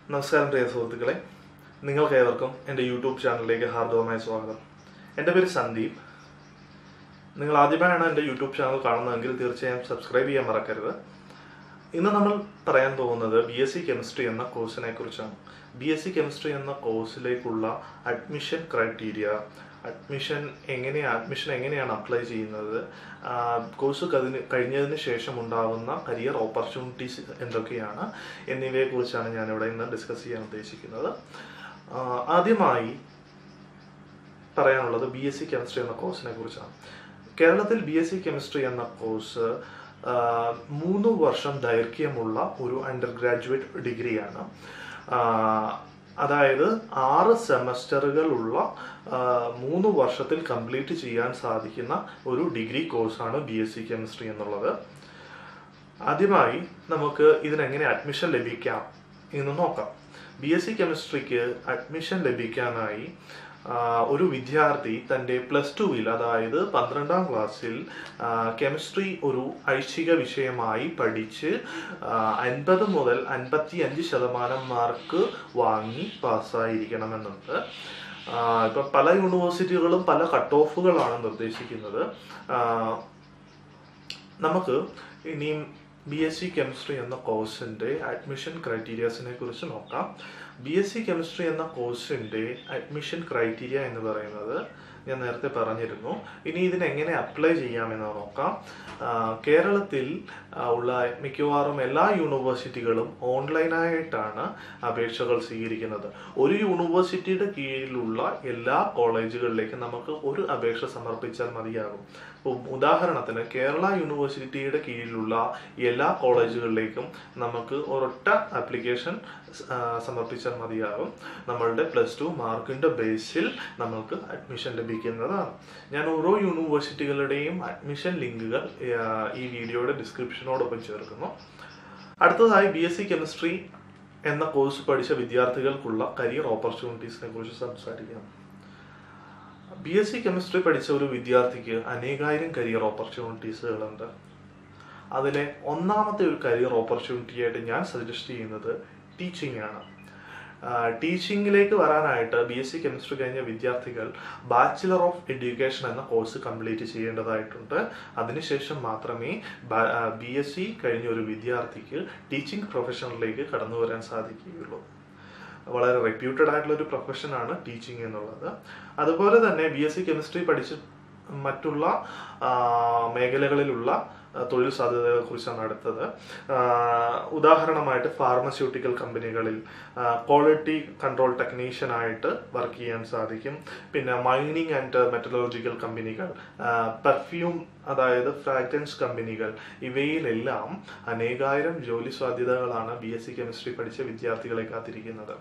നമസ്കാരം പ്രിയ സുഹൃത്തുക്കളെ നിങ്ങൾക്ക് ഏവർക്കും എൻ്റെ യൂട്യൂബ് ചാനലിലേക്ക് ഹാർദവമായ സ്വാഗതം എൻ്റെ പേര് സന്ദീപ് നിങ്ങൾ ആദ്യമായാണ് എൻ്റെ യൂട്യൂബ് ചാനൽ കാണുന്നതെങ്കിൽ തീർച്ചയായും സബ്സ്ക്രൈബ് ചെയ്യാൻ മറക്കരുത് ഇന്ന് നമ്മൾ പറയാൻ പോകുന്നത് ബി എസ് സി കെമിസ്ട്രി എന്ന കോഴ്സിനെ കുറിച്ചാണ് ബി എസ് സി കെമിസ്ട്രി എന്ന കോഴ്സിലേക്കുള്ള അഡ്മിഷൻ ക്രൈറ്റീരിയ അഡ്മിഷൻ എങ്ങനെ അഡ്മിഷൻ എങ്ങനെയാണ് അപ്ലൈ ചെയ്യുന്നത് ആ, കോഴ്സ് കതിന് കഴിഞ്ഞതിന് ശേഷം ഉണ്ടാകുന്ന കരിയർ ഓപ്പർച്യൂണിറ്റീസ് എന്തൊക്കെയാണ് എന്നിവയെക്കുറിച്ചാണ് ഞാനിവിടെ ഇന്ന് ഡിസ്കസ് ചെയ്യാൻ ഉദ്ദേശിക്കുന്നത് ആ, ആദ്യമായി പറയാനുള്ളത് ബി എസ് സി കെമിസ്ട്രി എന്ന കോഴ്സിനെ കുറിച്ചാണ് കേരളത്തിൽ ബി എസ് സി കെമിസ്ട്രി എന്ന കോഴ്സ് ആ, മൂന്ന് വർഷം ദൈർഘ്യമുള്ള ഒരു അണ്ടർ ഗ്രാജുവേറ്റ് ഡിഗ്രിയാണ് ആ, അതായത് ആറ് സെമസ്റ്ററുകളുള്ള ആ, മൂന്ന് വർഷത്തിൽ കംപ്ലീറ്റ് ചെയ്യാൻ സാധിക്കുന്ന ഒരു ഡിഗ്രി കോഴ്സാണ് ബി എസ് സി കെമിസ്ട്രി എന്നുള്ളത് ആദ്യമായി നമുക്ക് ഇതിനെങ്ങനെ അഡ്മിഷൻ ലഭിക്കാം എന്ന് നോക്കാം ബി എസ് സി കെമിസ്ട്രിക്ക് അഡ്മിഷൻ ലഭിക്കാനായി ആ, ഒരു വിദ്യാർത്ഥി തൻ്റെ പ്ലസ് ടുവിൽ അതായത് പന്ത്രണ്ടാം ക്ലാസ്സിൽ കെമിസ്ട്രി ഒരു ഐച്ഛിക വിഷയമായി പഠിച്ച് അൻപത് മുതൽ അൻപത്തി അഞ്ച് ശതമാനം മാർക്ക് വാങ്ങി പാസ്സായിരിക്കണമെന്നുണ്ട് ആ, ഇപ്പം പല യൂണിവേഴ്സിറ്റികളും പല കട്ട് ഓഫുകളാണ് നിർദ്ദേശിക്കുന്നത് ആ, നമുക്ക് ഇനിയും ബി എസ് സി കെമിസ്ട്രി എന്ന കോഴ്സിൻ്റെ അഡ്മിഷൻ ക്രൈറ്റീരിയാസിനെ കുറിച്ച് നോക്കാം ബി എസ് സി കെമിസ്ട്രി എന്ന കോഴ്സിൻ്റെ അഡ്മിഷൻ ക്രൈറ്റീരിയ എന്ന് പറയുന്നത് ഞാൻ നേരത്തെ പറഞ്ഞിരുന്നു ഇനി ഇതിന് എങ്ങനെ അപ്ലൈ ചെയ്യാമെന്ന് നോക്കാം ആ, കേരളത്തിൽ ആ, ഉള്ള മിക്കവാറും എല്ലാ യൂണിവേഴ്സിറ്റികളും ഓൺലൈനായിട്ടാണ് അപേക്ഷകൾ സ്വീകരിക്കുന്നത് ഒരു യൂണിവേഴ്സിറ്റിയുടെ കീഴിലുള്ള എല്ലാ കോളേജുകളിലേക്കും നമുക്ക് ഒരു അപേക്ഷ സമർപ്പിച്ചാൽ മതിയാകും ഉം, ഉദാഹരണത്തിന് കേരള യൂണിവേഴ്സിറ്റിയുടെ കീഴിലുള്ള എല്ലാ കോളേജുകളിലേക്കും നമുക്ക് ഒരൊറ്റ ആപ്ലിക്കേഷൻ ആ, സമർപ്പിച്ചാൽ മതിയാകും നമ്മളുടെ പ്ലസ് ടു മാർക്കിന്റെ ബേസിൽ നമുക്ക് അഡ്മിഷൻ ലഭിക്കുന്നതാണ് ഞാൻ ഓരോ യൂണിവേഴ്സിറ്റികളുടെയും അഡ്മിഷൻ ലിങ്കുകൾ ആ, ഈ വീഡിയോയുടെ ഡിസ്ക്രിപ്ഷനോടൊപ്പം ചേർക്കുന്നു അടുത്തതായി ബി എസ് സി കെമിസ്ട്രി എന്ന കോഴ്സ് പഠിച്ച വിദ്യാർത്ഥികൾക്കുള്ള കരിയർ ഓപ്പർച്യൂണിറ്റീസിനെ കുറിച്ച് സംസാരിക്കാം ബി എസ് സി കെമിസ്ട്രി പഠിച്ച ഒരു വിദ്യാർത്ഥിക്ക് അനേകായിരം കരിയർ ഓപ്പർച്യൂണിറ്റീസുകളുണ്ട് അതിലെ ഒന്നാമത്തെ ഒരു കരിയർ ഓപ്പർച്യൂണിറ്റി ആയിട്ട് ഞാൻ സജസ്റ്റ് ചെയ്യുന്നത് ടീച്ചിങ് ആണ് ടീച്ചിങ്ങിലേക്ക് വരാനായിട്ട് ബി എസ് സി കെമിസ്ട്രി കഴിഞ്ഞ വിദ്യാർത്ഥികൾ ബാച്ചിലർ ഓഫ് എഡ്യൂക്കേഷൻ എന്ന കോഴ്സ് കംപ്ലീറ്റ് ചെയ്യേണ്ടതായിട്ടുണ്ട് അതിനുശേഷം മാത്രമേ ബി എസ് സി കഴിഞ്ഞ ഒരു വിദ്യാർത്ഥിക്ക് ടീച്ചിങ് പ്രൊഫഷനിലേക്ക് കടന്നു വരാൻ സാധിക്കുകയുള്ളൂ വളരെ റെപ്യൂട്ടഡ് ആയിട്ടുള്ള ഒരു പ്രൊഫഷനാണ് ടീച്ചിങ് എന്നുള്ളത് അതുപോലെ തന്നെ ബി എസ് സി കെമിസ്ട്രി പഠിച്ച് മറ്റുള്ള ആ, മേഖലകളിലുള്ള ആ, തൊഴിൽ സാധ്യതകളെ കുറിച്ചാണ് അടുത്തത് ആ, ഉദാഹരണമായിട്ട് ഫാർമസ്യൂട്ടിക്കൽ കമ്പനികളിൽ ക്വാളിറ്റി കൺട്രോൾ ടെക്നീഷ്യൻ ആയിട്ട് വർക്ക് ചെയ്യാൻ സാധിക്കും പിന്നെ മൈനിങ് ആൻഡ് മെറ്റലർജിക്കൽ കമ്പനികൾ പെർഫ്യൂം അതായത് ഫ്രാഗ്രൻസ് കമ്പനികൾ ഇവയിലെല്ലാം അനേകായിരം ജോലി സാധ്യതകളാണ് ബി എസ് സി കെമിസ്ട്രി പഠിച്ച വിദ്യാർത്ഥികളെ കാത്തിരിക്കുന്നത്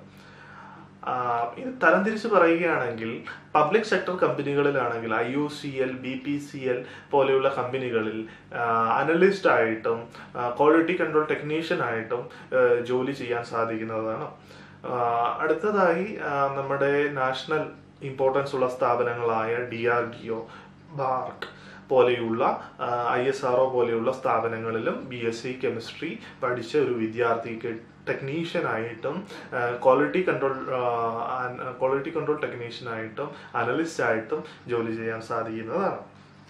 ആ, ഇത് തരംതിരിച്ച് പറയുകയാണെങ്കിൽ പബ്ലിക് സെക്ടർ കമ്പനികളിലാണെങ്കിൽ I O C L B P C L പോലെയുള്ള കമ്പനികളിൽ അനലിസ്റ്റ് ആയിട്ടും ക്വാളിറ്റി കൺട്രോൾ ടെക്നീഷ്യൻ ആയിട്ടും ആ, ജോലി ചെയ്യാൻ സാധിക്കുന്നതാണ് ആ, അടുത്തതായി ആ, നമ്മുടെ നാഷണൽ ഇമ്പോർട്ടൻസ് ഉള്ള സ്ഥാപനങ്ങളായ D R D O BARC പോലെയുള്ള ഐ എസ് ആർ ഒ പോലെയുള്ള സ്ഥാപനങ്ങളിലും ബി എസ് സി കെമിസ്ട്രി പഠിച്ച ഒരു വിദ്യാർത്ഥിക്ക് ടെക്നീഷ്യനായിട്ടും ക്വാളിറ്റി കൺട്രോൾ ക്വാളിറ്റി കൺട്രോൾ ടെക്നീഷ്യനായിട്ടും അനലിസ്റ്റ് ആയിട്ടും ജോലി ചെയ്യാൻ സാധിക്കുന്നതാണ്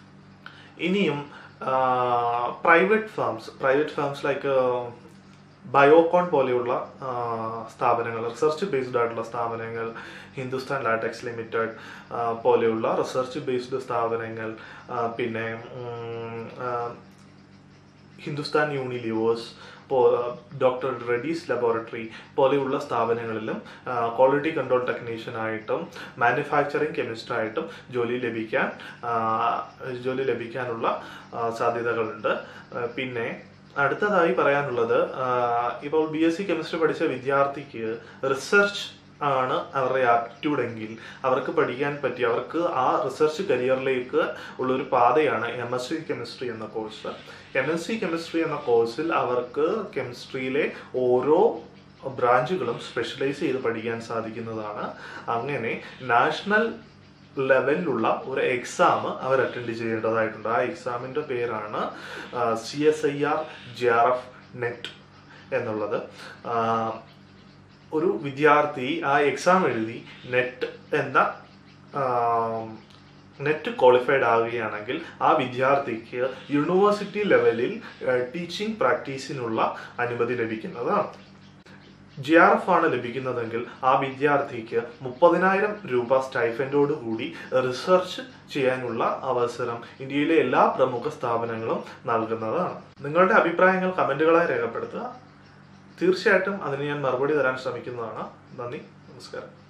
ഇനിയും private firms private firms like Biocon പോലെയുള്ള ആ, സ്ഥാപനങ്ങൾ റിസർച്ച് ബേസ്ഡ് ആയിട്ടുള്ള സ്ഥാപനങ്ങൾ ഹിന്ദുസ്ഥാൻ ലാറ്റക്സ് ലിമിറ്റഡ് ആ, പോലെയുള്ള റിസർച്ച് ബേസ്ഡ് സ്ഥാപനങ്ങൾ ആ, പിന്നെ ഉം, ആ, Hindustan Unilevers doctor Reddy's laboratory പോലെയുള്ള സ്ഥാപനങ്ങളിലും ക്വാളിറ്റി കൺട്രോൾ ടെക്നീഷ്യനായിട്ടും മാനുഫാക്ചറിങ് കെമിസ്റ്റായിട്ടും ജോലി ലഭിക്കാൻ ആ, ജോലി ലഭിക്കാനുള്ള ആ, സാധ്യതകളുണ്ട് ആ, പിന്നെ അടുത്തതായി പറയാനുള്ളത് ആ, ഇപ്പോൾ ബി എസ് സി കെമിസ്ട്രി പഠിച്ച വിദ്യാർത്ഥിക്ക് റിസർച്ച് ആണ് അവരുടെ ആപ്റ്റിറ്റ്യൂഡ് എങ്കിൽ അവർക്ക് പഠിക്കാൻ പറ്റി അവർക്ക് ആ റിസർച്ച് കരിയറിലേക്ക് ഉള്ളൊരു പാതയാണ് എം എസ് സി കെമിസ്ട്രി എന്ന course M S C chemistry എന്ന കോഴ്സിൽ അവർക്ക് കെമിസ്ട്രിയിലെ ഓരോ ബ്രാഞ്ചുകളും സ്പെഷ്യലൈസ് ചെയ്ത് പഠിക്കാൻ സാധിക്കുന്നതാണ് അങ്ങനെ നാഷണൽ ലെവലിലുള്ള ഒരു എക്സാം അവർ അറ്റൻഡ് ചെയ്യേണ്ടതായിട്ടുണ്ട് ആ എക്സാമിൻ്റെ പേരാണ് C S I R J R F NET എന്നുള്ളത് ആ, ഒരു വിദ്യാർത്ഥി ആ എക്സാം എഴുതി നെറ്റ് എന്ന നെറ്റ് ക്വാളിഫൈഡ് ആവുകയാണെങ്കിൽ ആ വിദ്യാർത്ഥിക്ക് യൂണിവേഴ്സിറ്റി ലെവലിൽ ടീച്ചിങ് പ്രാക്ടീസിനുള്ള അനുമതി ലഭിക്കുന്നതാണ് ജി ആർ എഫ് ആണ് ലഭിക്കുന്നതെങ്കിൽ ആ വിദ്യാർത്ഥിക്ക് മുപ്പതിനായിരം രൂപ സ്റ്റൈഫൻഡോട് കൂടി റിസർച്ച് ചെയ്യാനുള്ള അവസരം ഇന്ത്യയിലെ എല്ലാ പ്രമുഖ സ്ഥാപനങ്ങളും നൽകുന്നതാണ് നിങ്ങളുടെ അഭിപ്രായങ്ങൾ കമന്റുകളായി രേഖപ്പെടുത്തുക തീർച്ചയായിട്ടും അതിന് ഞാൻ മറുപടി തരാൻ ശ്രമിക്കുന്നതാണ് നന്ദി നമസ്കാരം